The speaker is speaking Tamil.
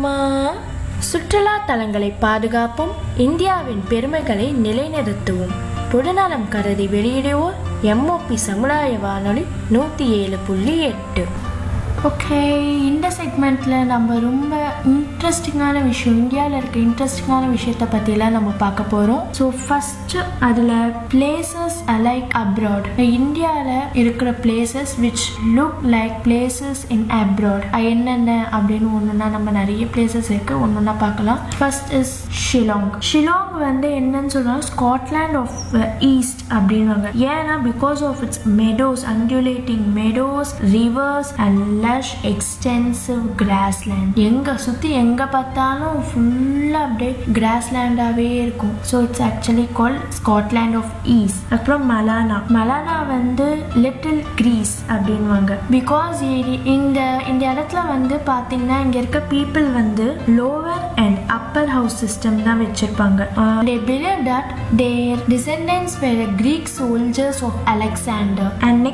தெரியுமா சுற்றுலா தலங்களை பாதுகாப்போம் இந்தியாவின் பெருமைகளை நிலைநிறுத்துவோம் பொதுநலம் கருதி வெளியிடுவோர் எம்ஓபி சமுதாய வானொலி நூற்றி ஏழு புள்ளி எட்டு ஓகே இந்த செக்மெண்ட்டில் நம்ம ரொம்ப இன்ட்ரெஸ்டிங்கான விஷயம் இந்தியாவில் இருக்க இன்ட்ரெஸ்டிங்கான விஷயத்தை பற்றிலாம் நம்ம பார்க்க போகிறோம் ஸோ ஃபஸ்ட்டு அதில் பிளேசஸ் லைக் அப்ராட் இந்தியாவில் இருக்கிற places which look like places in abroad என்னென்ன அப்படின்னு ஒன்றுனா நம்ம நிறைய பிளேசஸ் இருக்குது ஒன்று ஒன்றா பார்க்கலாம் ஃபர்ஸ்ட் இஸ் ஷிலாங் ஷிலாங் வந்து என்னன்னு சொல்கிறாங்க ஸ்காட்லாண்ட் ஆஃப் ஈஸ்ட் அப்படின்வாங்க ஏன்னா because of it's meadows undulating meadows rivers and lush extensive grassland எங்கே சுற்றி எங்கே பார்த்தாலும் ஃபுல்லாக அப்படியே கிராஸ்லேண்டாகவே இருக்கும் so it's actually call Scotland of east அப்புறம் மலானா மலானா வந்து லிட்டில் கிரீஸ் அப்படின்வாங்க பிகாஸ் இந்த இந்த இடத்துல வந்து பார்த்தீங்கன்னா இங்கே இருக்க பீப்புள் வந்து lower and upper house system தான் வச்சிருப்பாங்க they believe that their descendants were Greek soldiers of Alexander and